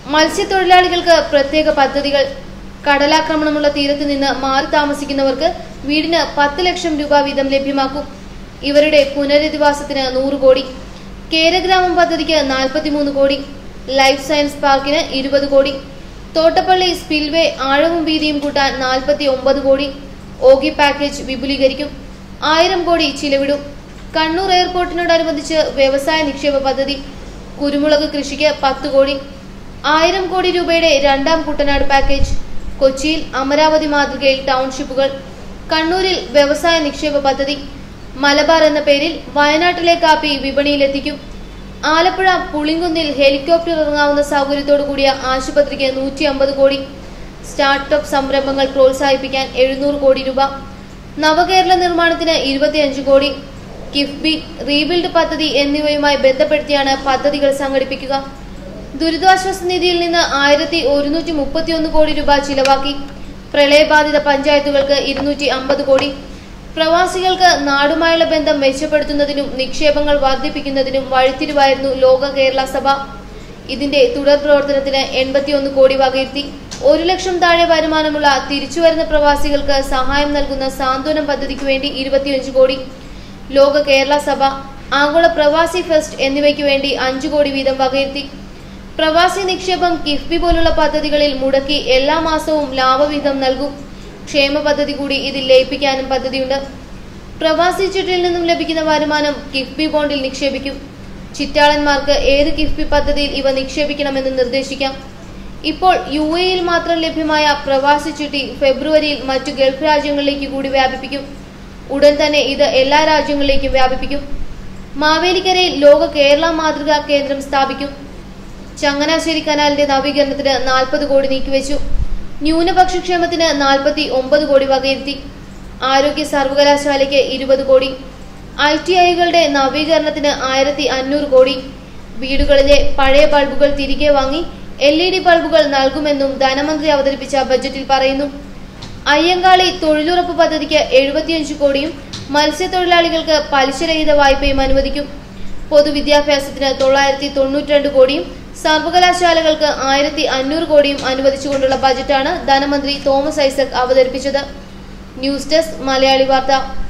മത്സ്യത്തൊഴിലാളികൾക്ക് പ്രത്യേക പദ്ധതികൾ കടലാക്രമണമുള്ള തീരത്ത് നിന്ന് മാറി താമസിക്കുന്നവർക്ക് വീടിന് പത്ത് ലക്ഷം രൂപ വീതം ലഭ്യമാക്കും ഇവരുടെ പുനരധിവാസത്തിന് നൂറ് കോടി കേരഗ്രാമം പദ്ധതിക്ക് നാൽപ്പത്തിമൂന്ന് കോടി ലൈഫ് സയൻസ് പാർക്കിന് ഇരുപത് കോടി തോട്ടപ്പള്ളി സ്പിൽവേ ആഴവും വീതിയും കൂട്ടാൻ നാൽപ്പത്തി ഒമ്പത് കോടി ഓഗി പാക്കേജ് വിപുലീകരിക്കും ആയിരം കോടി ചിലവിടും കണ്ണൂർ എയർപോർട്ടിനോടനുബന്ധിച്ച് വ്യവസായ നിക്ഷേപ പദ്ധതി കുരുമുളക് കൃഷിക്ക് പത്ത് കോടി ആയിരം കോടി രൂപയുടെ രണ്ടാം കുട്ടനാട് പാക്കേജ് കൊച്ചിയിൽ അമരാവതി മാതൃകയിൽ ടൗൺഷിപ്പുകൾ കണ്ണൂരിൽ വ്യവസായ നിക്ഷേപ പദ്ധതി മലബാർ എന്ന പേരിൽ വയനാട്ടിലെ കാപ്പി വിപണിയിലെത്തിക്കും ആലപ്പുഴ പുളിങ്കുന്നിൽ ഹെലികോപ്റ്റർ ഇറങ്ങാവുന്ന സൗകര്യത്തോടു കൂടിയ ആശുപത്രിക്ക് നൂറ്റി അമ്പത് കോടി സ്റ്റാർട്ടപ്പ് സംരംഭങ്ങൾ പ്രോത്സാഹിപ്പിക്കാൻ എഴുന്നൂറ് കോടി രൂപ നവകേരള നിർമ്മാണത്തിന് ഇരുപത്തിയഞ്ച് കോടി കിഫ്ബി റീബിൽഡ് പദ്ധതി എന്നിവയുമായി ബന്ധപ്പെടുത്തിയാണ് പദ്ധതികൾ സംഘടിപ്പിക്കുക ദുരിതാശ്വാസ നിധിയിൽ നിന്ന് ആയിരത്തി ഒരുന്നൂറ്റി മുപ്പത്തിയൊന്ന് കോടി രൂപ ചിലവാക്കി പ്രളയബാധിത പഞ്ചായത്തുകൾക്ക് ഇരുന്നൂറ്റി അമ്പത് കോടി പ്രവാസികൾക്ക് നാടുമായുള്ള ബന്ധം മെച്ചപ്പെടുത്തുന്നതിനും നിക്ഷേപങ്ങൾ വർദ്ധിപ്പിക്കുന്നതിനും വഴിത്തിരിവായിരുന്നു ലോക കേരള സഭ ഇതിന്റെ തുടർ പ്രവർത്തനത്തിന് എൺപത്തിയൊന്ന് കോടി വകയിരുത്തി ഒരു ലക്ഷം താഴെ വരുമാനമുള്ള തിരിച്ചുവരുന്ന പ്രവാസികൾക്ക് സഹായം നൽകുന്ന സാന്ത്വനം പദ്ധതിക്ക് വേണ്ടി ഇരുപത്തിയഞ്ച് കോടി ലോക കേരള സഭ ആഗോള പ്രവാസി ഫെസ്റ്റ് എന്നിവയ്ക്ക് വേണ്ടി അഞ്ചു കോടി വീതം വകയിരുത്തി പ്രവാസി നിക്ഷേപം കിഫ്ബി പോലുള്ള പദ്ധതികളിൽ മുടക്കി എല്ലാ മാസവും ലാഭവിഹിതം നൽകും ക്ഷേമ പദ്ധതി കൂടി ഇതിൽ ലയിപ്പിക്കാനും പദ്ധതിയുണ്ട് പ്രവാസി ചിട്ടിയിൽ നിന്നും ലഭിക്കുന്ന വരുമാനം കിഫ്ബി ബോണ്ടിൽ നിക്ഷേപിക്കും ചിറ്റാളന്മാർക്ക് ഏത് കിഫ്ബി പദ്ധതിയിൽ ഇവ നിക്ഷേപിക്കണമെന്ന് നിർദ്ദേശിക്കാം ഇപ്പോൾ യു എയിൽ മാത്രം ലഭ്യമായ പ്രവാസി ചിട്ടി ഫെബ്രുവരിയിൽ മറ്റു ഗൾഫ് രാജ്യങ്ങളിലേക്ക് കൂടി വ്യാപിപ്പിക്കും ഉടൻ തന്നെ ഇത് എല്ലാ രാജ്യങ്ങളിലേക്കും വ്യാപിപ്പിക്കും മാവേലിക്കരയിൽ ലോക കേരള മാതൃകാ കേന്ദ്രം സ്ഥാപിക്കും ചങ്ങനാശ്ശേരി കനാലിന്റെ നവീകരണത്തിന് നാൽപ്പത് കോടി നീക്കിവെച്ചു ന്യൂനപക്ഷ ക്ഷേമത്തിന് നാൽപ്പത്തി ഒമ്പത് കോടി വകയിരുത്തി ആരോഗ്യ സർവകലാശാലയ്ക്ക് ഇരുപത് കോടി ഐ ടി ഐകളുടെ നവീകരണത്തിന് ആയിരത്തി അഞ്ഞൂറ് കോടി വീടുകളിലെ പഴയ ബൾബുകൾ തിരികെ വാങ്ങി എൽ ഇ ഡി ബൾബുകൾ നൽകുമെന്നും ധനമന്ത്രി അവതരിപ്പിച്ച ബജറ്റിൽ പറയുന്നു അയ്യങ്കാളി തൊഴിലുറപ്പ് പദ്ധതിക്ക് എഴുപത്തിയഞ്ച് കോടിയും മത്സ്യത്തൊഴിലാളികൾക്ക് പലിശരഹിത വായ്പയും അനുവദിക്കും പൊതുവിദ്യാഭ്യാസത്തിന് തൊള്ളായിരത്തി തൊണ്ണൂറ്റിരണ്ട് കോടിയും സർവകലാശാലകൾക്ക് ആയിരത്തി അഞ്ഞൂറ് കോടിയും അനുവദിച്ചുകൊണ്ടുള്ള ബജറ്റാണ് ധനമന്ത്രി തോമസ് ഐസക് അവതരിപ്പിച്ചത് ന്യൂസ് ഡെസ്ക് മലയാളി വാർത്ത